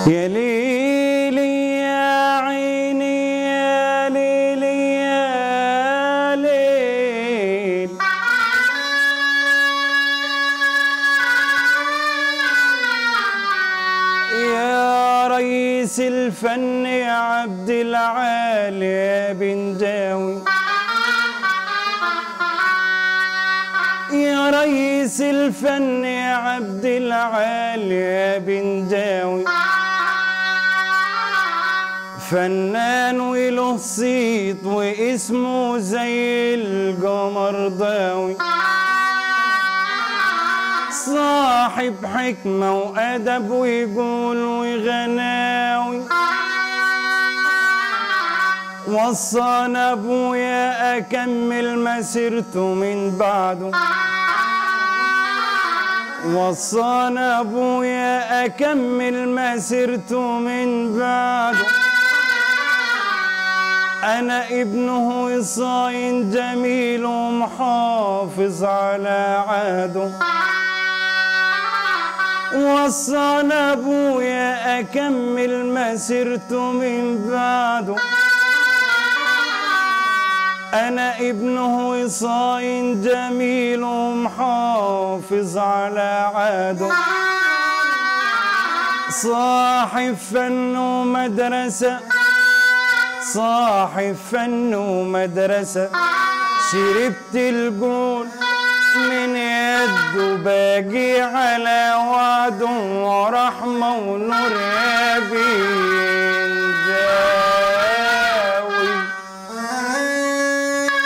يا ليلي يا عيني يا ليلي يا ليل يا رئيس الفن يا عبد العالي يا بن جاوي يا رئيس الفن يا عبد العالي يا بن جاوي فنان وله صيت واسمه زي القمر ضاوي صاحب حكمة وأدب ويقول وغناوي وصانا أبويا أكمل مسيرته من بعده وصانا أبويا أكمل مسيرته من بعده أنا ابنه وصاين جميل ومحافظ على عهده وصانا ابويا اكمل مسيرته من بعده انا ابنه وصاين جميل ومحافظ على عاده صاحب فن ومدرسة صاحب فن ومدرسة شربت الجول من يده باجي على وعده ورحمة ونور يا بيه